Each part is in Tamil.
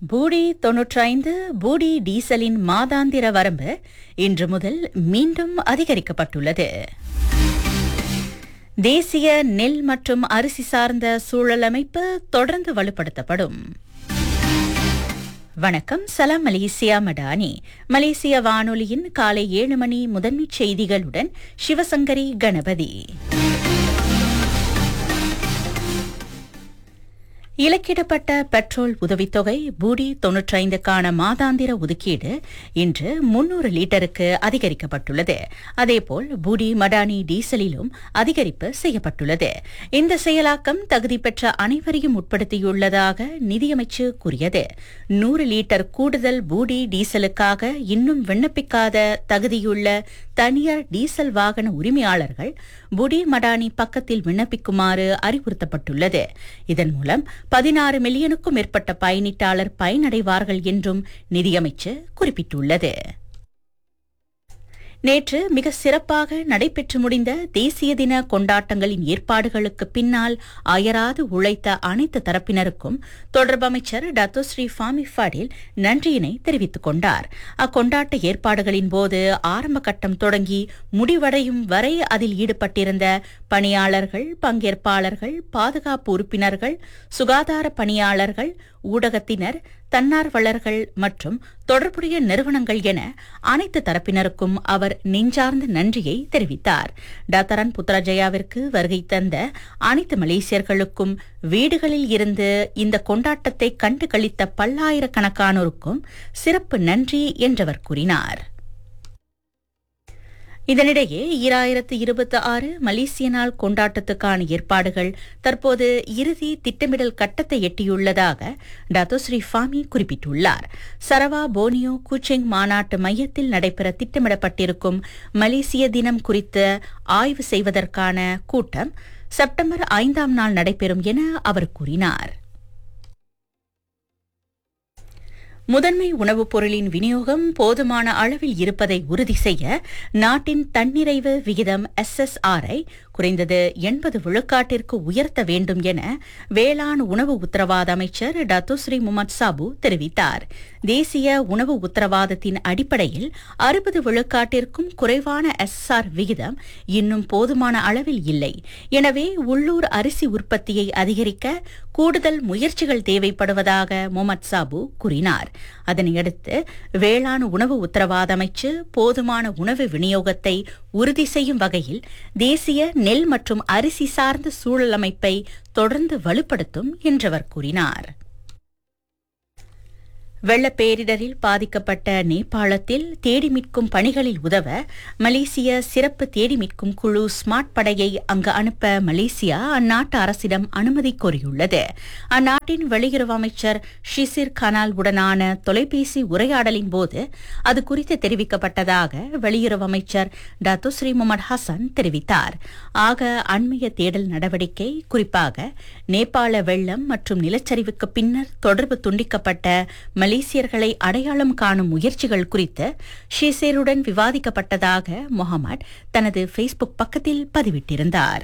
பூடி தொன்னூற்றைந்து பூடி டீசலின் மாதாந்திர வரம்பு இன்று முதல் மீண்டும் அதிகரிக்கப்பட்டுள்ளது தேசிய நெல் மற்றும் அரிசி சார்ந்த சூழல் அமைப்பு தொடர்ந்து வலுப்படுத்தப்படும் வணக்கம் சலாம் மலேசியா மடானி மலேசிய வானொலியின் காலை ஏழு மணி முதன்மைச் செய்திகளுடன் சிவசங்கரி கணபதி இலக்கிடப்பட்ட பெட்ரோல் உதவித்தொகை பூடி தொன்னூற்றைந்துக்கான மாதாந்திர ஒதுக்கீடு இன்று முன்னூறு லிட்டருக்கு அதிகரிக்கப்பட்டுள்ளது அதேபோல் பூடி மடானி டீசலிலும் அதிகரிப்பு செய்யப்பட்டுள்ளது இந்த செயலாக்கம் தகுதி பெற்ற அனைவரையும் உட்படுத்தியுள்ளதாக நிதியமைச்சு கூறியது நூறு லிட்டர் கூடுதல் பூடி டீசலுக்காக இன்னும் விண்ணப்பிக்காத தகுதியுள்ள தனியார் டீசல் வாகன உரிமையாளர்கள் புடி மடானி பக்கத்தில் விண்ணப்பிக்குமாறு அறிவுறுத்தப்பட்டுள்ளது இதன் மூலம் பதினாறு மில்லியனுக்கும் மேற்பட்ட பயணிட்டாளர் பயனடைவார்கள் என்றும் நிதியமைச்சு குறிப்பிட்டுள்ளது நேற்று மிக சிறப்பாக நடைபெற்று முடிந்த தேசிய தின கொண்டாட்டங்களின் ஏற்பாடுகளுக்கு பின்னால் அயராது உழைத்த அனைத்து தரப்பினருக்கும் தொடர்பு அமைச்சர் டத்தோஸ்ரீ ஃபாமி ஃபடில் நன்றியினை தெரிவித்துக் கொண்டார் அக்கொண்டாட்ட ஏற்பாடுகளின் போது ஆரம்ப கட்டம் தொடங்கி முடிவடையும் வரை அதில் ஈடுபட்டிருந்த பணியாளர்கள் பங்கேற்பாளர்கள் பாதுகாப்பு உறுப்பினர்கள் சுகாதார பணியாளர்கள் ஊடகத்தினர் தன்னார்வலர்கள் மற்றும் தொடர்புடைய நிறுவனங்கள் என அனைத்து தரப்பினருக்கும் அவர் நெஞ்சார்ந்த நன்றியை தெரிவித்தார் டாக்டரன் புத்ராஜயாவிற்கு வருகை தந்த அனைத்து மலேசியர்களுக்கும் வீடுகளில் இருந்து இந்த கொண்டாட்டத்தை கண்டு களித்த பல்லாயிரக்கணக்கானோருக்கும் சிறப்பு நன்றி என்றவர் கூறினார் இதனிடையே ஈராயிரத்து இருபத்தி ஆறு மலேசிய நாள் கொண்டாட்டத்துக்கான ஏற்பாடுகள் தற்போது இறுதி திட்டமிடல் கட்டத்தை எட்டியுள்ளதாக டத்தோஸ்ரீ ஃபாமி குறிப்பிட்டுள்ளார் சரவா போனியோ கூச்செங் மாநாட்டு மையத்தில் நடைபெற திட்டமிடப்பட்டிருக்கும் மலேசிய தினம் குறித்து ஆய்வு செய்வதற்கான கூட்டம் செப்டம்பர் ஐந்தாம் நாள் நடைபெறும் என அவர் கூறினார் முதன்மை உணவுப் பொருளின் விநியோகம் போதுமான அளவில் இருப்பதை உறுதி செய்ய நாட்டின் தன்னிறைவு விகிதம் எஸ்எஸ்ஆரை குறைந்தது எண்பது விழுக்காட்டிற்கு உயர்த்த வேண்டும் என வேளாண் உணவு உத்தரவாத அமைச்சர் டத்துஸ்ரீ முகமது சாபு தெரிவித்தார் தேசிய உணவு உத்தரவாதத்தின் அடிப்படையில் அறுபது விழுக்காட்டிற்கும் குறைவான எஸ்ஆர் விகிதம் இன்னும் போதுமான அளவில் இல்லை எனவே உள்ளூர் அரிசி உற்பத்தியை அதிகரிக்க கூடுதல் முயற்சிகள் தேவைப்படுவதாக முகமது சாபு கூறினார் அதனையடுத்து வேளாண் உணவு உத்தரவாத அமைச்சு போதுமான உணவு விநியோகத்தை உறுதி செய்யும் வகையில் தேசிய நெல் மற்றும் அரிசி சார்ந்த சூழல் அமைப்பை தொடர்ந்து வலுப்படுத்தும் என்றவர் கூறினார் வெள்ளப்பேரிடரில் பாதிக்கப்பட்ட நேபாளத்தில் தேடி மீட்கும் பணிகளில் உதவ மலேசிய சிறப்பு தேடி மீட்கும் குழு ஸ்மார்ட் படையை அங்கு அனுப்ப மலேசியா அந்நாட்டு அரசிடம் அனுமதி கோரியுள்ளது அந்நாட்டின் வெளியுறவு அமைச்சர் ஷிசிர் கனால் உடனான தொலைபேசி உரையாடலின் போது அது குறித்து தெரிவிக்கப்பட்டதாக வெளியுறவு அமைச்சர் டத்துஸ்ரீ முகமது ஹசன் தெரிவித்தார் ஆக அண்மைய தேடல் நடவடிக்கை குறிப்பாக நேபாள வெள்ளம் மற்றும் நிலச்சரிவுக்கு பின்னர் தொடர்பு துண்டிக்கப்பட்ட மலேசியர்களை அடையாளம் காணும் முயற்சிகள் குறித்து ஷிசேருடன் விவாதிக்கப்பட்டதாக முகமது தனது ஃபேஸ்புக் பக்கத்தில் பதிவிட்டிருந்தார்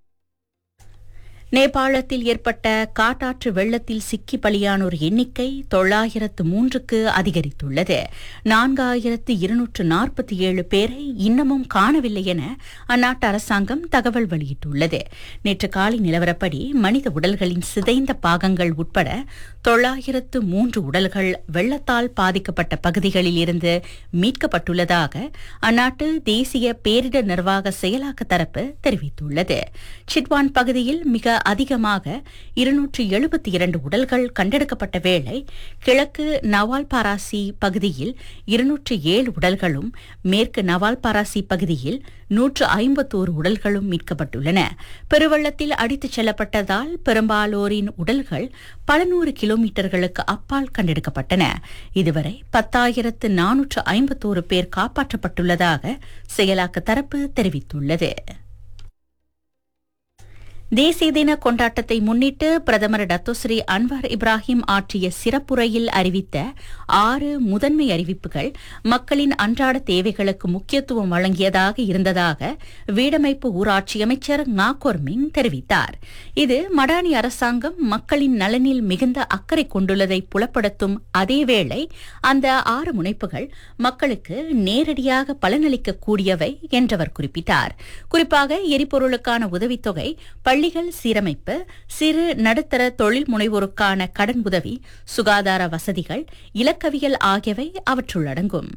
நேபாளத்தில் ஏற்பட்ட காட்டாற்று வெள்ளத்தில் சிக்கி பலியானோர் எண்ணிக்கை தொள்ளாயிரத்து மூன்றுக்கு அதிகரித்துள்ளது நான்காயிரத்து இருநூற்று நாற்பத்தி ஏழு பேரை இன்னமும் காணவில்லை என அந்நாட்டு அரசாங்கம் தகவல் வெளியிட்டுள்ளது நேற்று காலை நிலவரப்படி மனித உடல்களின் சிதைந்த பாகங்கள் உட்பட தொள்ளாயிரத்து மூன்று உடல்கள் வெள்ளத்தால் பாதிக்கப்பட்ட பகுதிகளில் இருந்து மீட்கப்பட்டுள்ளதாக அந்நாட்டு தேசிய பேரிடர் நிர்வாக செயலாக்க தரப்பு தெரிவித்துள்ளது சிட்வான் பகுதியில் மிக அதிகமாக இருநூற்று எழுபத்தி இரண்டு உடல்கள் கண்டெடுக்கப்பட்ட வேளை கிழக்கு நவால் பாராசி பகுதியில் இருநூற்று ஏழு உடல்களும் மேற்கு நவால் பாராசி பகுதியில் நூற்று ஐம்பத்தோரு உடல்களும் மீட்கப்பட்டுள்ளன பெருவெள்ளத்தில் அடித்துச் செல்லப்பட்டதால் பெரும்பாலோரின் உடல்கள் பல நூறு கிலோமீட்டர்களுக்கு அப்பால் கண்டெடுக்கப்பட்டன இதுவரை பத்தாயிரத்து நானூற்று ஐம்பத்தோரு பேர் காப்பாற்றப்பட்டுள்ளதாக செயலாக்க தரப்பு தெரிவித்துள்ளது தேசிய தின கொண்டாட்டத்தை முன்னிட்டு பிரதமர் டத்தோஸ்ரீ அன்வார் இப்ராஹிம் ஆற்றிய சிறப்புரையில் அறிவித்த ஆறு முதன்மை அறிவிப்புகள் மக்களின் அன்றாட தேவைகளுக்கு முக்கியத்துவம் வழங்கியதாக இருந்ததாக வீடமைப்பு ஊராட்சி அமைச்சர் நாகோர் மிங் தெரிவித்தார் இது மடானி அரசாங்கம் மக்களின் நலனில் மிகுந்த அக்கறை கொண்டுள்ளதை புலப்படுத்தும் அதேவேளை அந்த ஆறு முனைப்புகள் மக்களுக்கு நேரடியாக பலனளிக்கக்கூடியவை என்றவர் குறிப்பிட்டார் குறிப்பாக எரிபொருளுக்கான உதவித்தொகை பள்ளிகள் சீரமைப்பு சிறு நடுத்தர தொழில் முனைவோருக்கான கடன் உதவி சுகாதார வசதிகள் இலக்கவியல் ஆகியவை அவற்றுள் அடங்கும்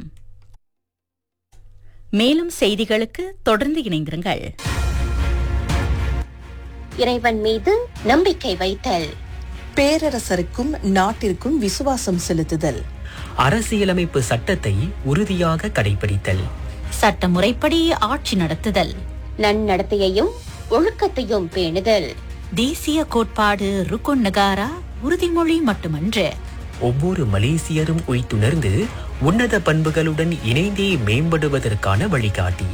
மேலும் செய்திகளுக்கு தொடர்ந்து இணைந்திருங்கள் இறைவன் மீது நம்பிக்கை வைத்தல் பேரரசருக்கும் நாட்டிற்கும் விசுவாசம் செலுத்துதல் அரசியலமைப்பு சட்டத்தை உறுதியாக கடைபிடித்தல் சட்ட முறைப்படி ஆட்சி நடத்துதல் நன்னடத்தையையும் ஒழுக்கத்தையும் பேணுதல் தேசிய கோட்பாடு ருக்குன் நகாரா உறுதிமொழி மட்டுமன்று ஒவ்வொரு மலேசியரும் உய்த்துணர்ந்து உன்னத பண்புகளுடன் இணைந்தே மேம்படுவதற்கான வழிகாட்டி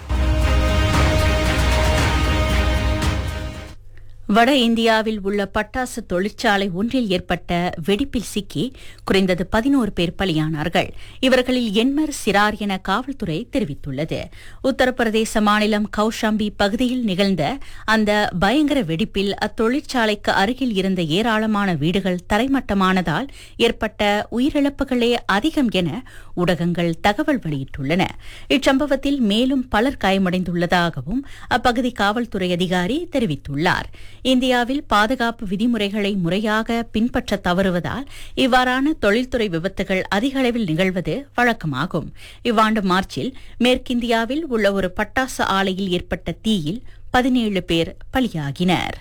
வட இந்தியாவில் உள்ள பட்டாசு தொழிற்சாலை ஒன்றில் ஏற்பட்ட வெடிப்பில் சிக்கி குறைந்தது பதினோரு பேர் பலியானார்கள் இவர்களில் எண்மர் சிறார் என காவல்துறை தெரிவித்துள்ளது உத்தரப்பிரதேச மாநிலம் கௌஷாம்பி பகுதியில் நிகழ்ந்த அந்த பயங்கர வெடிப்பில் அத்தொழிற்சாலைக்கு அருகில் இருந்த ஏராளமான வீடுகள் தரைமட்டமானதால் ஏற்பட்ட உயிரிழப்புகளே அதிகம் என ஊடகங்கள் தகவல் வெளியிட்டுள்ளன இச்சம்பவத்தில் மேலும் பலர் காயமடைந்துள்ளதாகவும் அப்பகுதி காவல்துறை அதிகாரி தெரிவித்துள்ளார் இந்தியாவில் பாதுகாப்பு விதிமுறைகளை முறையாக பின்பற்ற தவறுவதால் இவ்வாறான தொழில்துறை விபத்துகள் அதிக அளவில் நிகழ்வது வழக்கமாகும் இவ்வாண்டு மார்ச்சில் மேற்கிந்தியாவில் உள்ள ஒரு பட்டாசு ஆலையில் ஏற்பட்ட தீயில் பதினேழு பேர் பலியாகினர்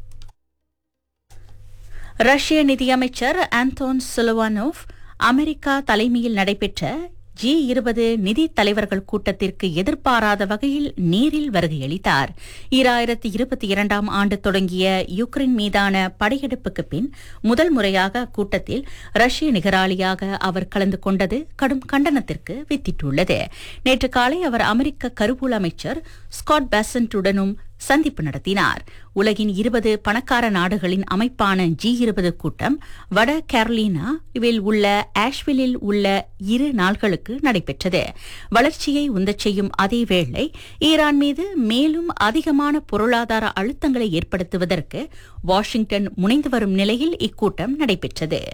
ரஷ்ய நிதியமைச்சர் ஆந்தோன் சுலவானோவ் அமெரிக்கா தலைமையில் நடைபெற்ற ஜி இருபது நிதி தலைவர்கள் கூட்டத்திற்கு எதிர்பாராத வகையில் நேரில் வருகையளித்தார் ஈராயிரத்தி இருபத்தி இரண்டாம் ஆண்டு தொடங்கிய யுக்ரைன் மீதான படையெடுப்புக்கு பின் முதல் முறையாக அக்கூட்டத்தில் ரஷ்ய நிகராளியாக அவர் கலந்து கொண்டது கடும் கண்டனத்திற்கு வித்திட்டுள்ளது நேற்று காலை அவர் அமெரிக்க கருவூல அமைச்சர் ஸ்காட் பேசன்ட்டுடனும் சந்திப்பு நடத்தினார் உலகின் இருபது பணக்கார நாடுகளின் அமைப்பான ஜி இருபது கூட்டம் வட கேரளினாவில் உள்ள ஆஷ்விலில் உள்ள இரு நாள்களுக்கு நடைபெற்றது வளர்ச்சியை உந்தச் செய்யும் அதேவேளை ஈரான் மீது மேலும் அதிகமான பொருளாதார அழுத்தங்களை ஏற்படுத்துவதற்கு வாஷிங்டன் முனைந்து வரும் நிலையில் இக்கூட்டம் நடைபெற்றது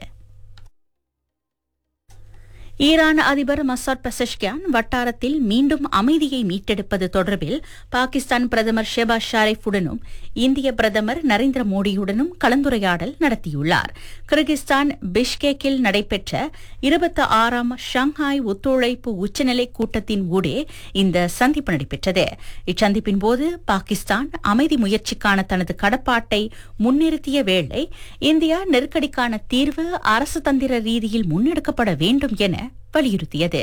ஈரான் அதிபர் மசாட் பெசஷ்கியான் வட்டாரத்தில் மீண்டும் அமைதியை மீட்டெடுப்பது தொடர்பில் பாகிஸ்தான் பிரதமர் ஷெபாஸ் ஷாரிஃபுடனும் இந்திய பிரதமர் நரேந்திர மோடியுடனும் கலந்துரையாடல் நடத்தியுள்ளார் கிர்கிஸ்தான் பிஷ்கேக்கில் நடைபெற்ற இருபத்தி ஆறாம் ஷாங்காய் ஒத்துழைப்பு உச்சநிலை கூட்டத்தின் ஊடே இந்த சந்திப்பு நடைபெற்றது இச்சந்திப்பின் போது பாகிஸ்தான் அமைதி முயற்சிக்கான தனது கடப்பாட்டை முன்னிறுத்திய வேளை இந்தியா நெருக்கடிக்கான தீர்வு அரசு தந்திர ரீதியில் முன்னெடுக்கப்பட வேண்டும் என வலியுறுத்தியது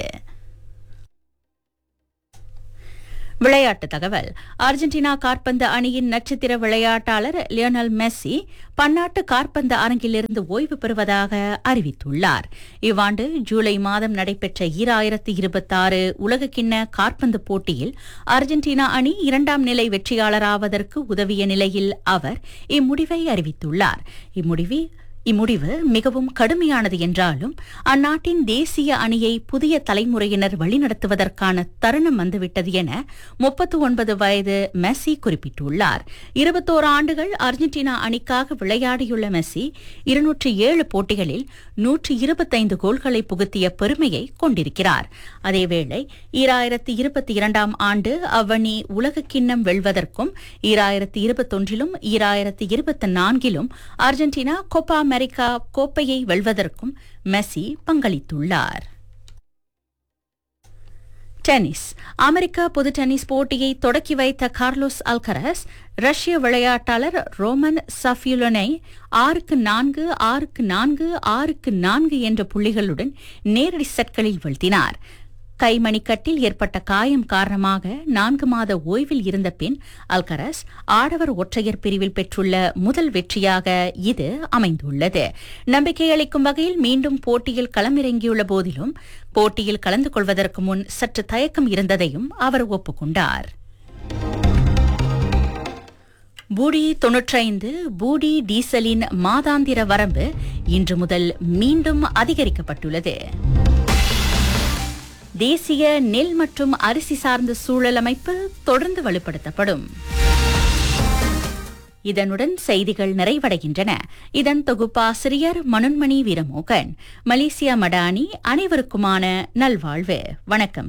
விளையாட்டு தகவல் அர்ஜென்டினா காற்பந்து அணியின் நட்சத்திர விளையாட்டாளர் லியோனல் மெஸ்ஸி பன்னாட்டு காற்பந்து அரங்கிலிருந்து ஓய்வு பெறுவதாக அறிவித்துள்ளார் இவ்வாண்டு ஜூலை மாதம் நடைபெற்ற ஈராயிரத்து இருபத்தாறு உலகக்கிண்ண காற்பந்து போட்டியில் அர்ஜென்டினா அணி இரண்டாம் நிலை வெற்றியாளராவதற்கு உதவிய நிலையில் அவர் இம்முடிவை அறிவித்துள்ளார் இம்முடிவு இம்முடிவு மிகவும் கடுமையானது என்றாலும் அந்நாட்டின் தேசிய அணியை புதிய தலைமுறையினர் வழிநடத்துவதற்கான தருணம் வந்துவிட்டது என முப்பத்து ஒன்பது வயது மெஸ்ஸி குறிப்பிட்டுள்ளார் இருபத்தோரு ஆண்டுகள் அர்ஜென்டினா அணிக்காக விளையாடியுள்ள மெஸ்ஸி இருநூற்றி ஏழு போட்டிகளில் நூற்றி இருபத்தைந்து கோல்களை புகுத்திய பெருமையை கொண்டிருக்கிறார் அதேவேளை ஈராயிரத்தி இருபத்தி இரண்டாம் ஆண்டு அவ்வணி உலக கிண்ணம் வெல்வதற்கும் ஈராயிரத்தி இருபத்தொன்றிலும் ஈராயிரத்தி இருபத்தி நான்கிலும் அர்ஜென்டினா கோப்பா அமெரிக்கா கோப்பையை வெல்வதற்கும் மெஸ்ஸி பங்களித்துள்ளார் டென்னிஸ் அமெரிக்க பொது டென்னிஸ் போட்டியை தொடக்கி வைத்த கார்லோஸ் அல்கரஸ் ரஷ்ய விளையாட்டாளர் ரோமன் சஃபியுலனை ஆறுக்கு நான்கு ஆறுக்கு நான்கு ஆறுக்கு நான்கு என்ற புள்ளிகளுடன் நேரடி செட்களில் வீழ்த்தினார் கைமணிக்கட்டில் ஏற்பட்ட காயம் காரணமாக நான்கு மாத ஓய்வில் இருந்த பின் அல்கரஸ் ஆடவர் ஒற்றையர் பிரிவில் பெற்றுள்ள முதல் வெற்றியாக இது அமைந்துள்ளது நம்பிக்கை அளிக்கும் வகையில் மீண்டும் போட்டியில் களமிறங்கியுள்ள போதிலும் போட்டியில் கலந்து கொள்வதற்கு முன் சற்று தயக்கம் இருந்ததையும் அவர் ஒப்புக்கொண்டார் பூடி தொன்னூற்றைந்து பூடி டீசலின் மாதாந்திர வரம்பு இன்று முதல் மீண்டும் அதிகரிக்கப்பட்டுள்ளது தேசிய நெல் மற்றும் அரிசி சார்ந்த சூழல் அமைப்பு தொடர்ந்து வலுப்படுத்தப்படும் இதனுடன் செய்திகள் நிறைவடைகின்றன இதன் தொகுப்பாசிரியர் மனுன்மணி வீரமோகன் மலேசியா மடானி அனைவருக்குமான நல்வாழ்வு வணக்கம்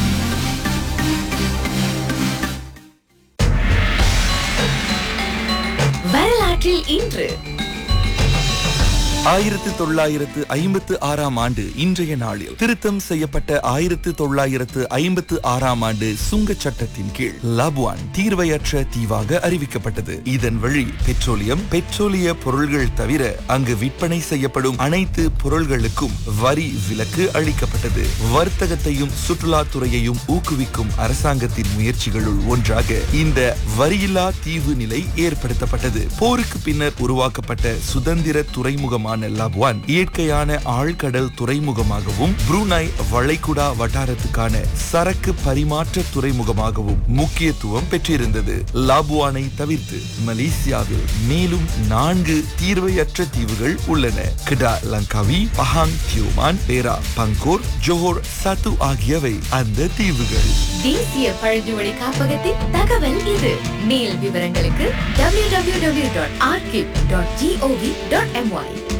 வரலாற்றில் இன்று ஆயிரத்து தொள்ளாயிரத்து ஐம்பத்து ஆறாம் ஆண்டு இன்றைய நாளில் திருத்தம் செய்யப்பட்ட ஆயிரத்து தொள்ளாயிரத்து ஐம்பத்து ஆறாம் ஆண்டு சுங்க சட்டத்தின் கீழ் லபுவான் தீர்வையற்ற தீவாக அறிவிக்கப்பட்டது இதன் வழி பெட்ரோலியம் பெட்ரோலிய பொருள்கள் தவிர அங்கு விற்பனை செய்யப்படும் அனைத்து பொருள்களுக்கும் வரி விலக்கு அளிக்கப்பட்டது வர்த்தகத்தையும் சுற்றுலாத்துறையையும் ஊக்குவிக்கும் அரசாங்கத்தின் முயற்சிகளுள் ஒன்றாக இந்த வரியில்லா தீவு நிலை ஏற்படுத்தப்பட்டது போருக்கு பின்னர் உருவாக்கப்பட்ட சுதந்திர துறைமுகமான லப்வான் இயற்கையான ஆழ்கடல் துறைமுகமாகவும் புரூனாய் வளைகுடா வட்டாரத்துக்கான சரக்கு பரிமாற்ற துறைமுகமாகவும் முக்கியத்துவம் பெற்றிருந்தது லாபுவானை தவிர்த்து மலேசியாவில் மேலும் நான்கு தீர்வையற்ற தீவுகள் உள்ளன கிடா லங்காவி பஹாங் தியோமான் பேரா பங்கோர் ஜோஹர் சத்து ஆகியவை அந்த தீவுகள் தேசிய பழங்குடி காப்பகத்தின் தகவல் இது மேல் விவரங்களுக்கு www.archive.gov.my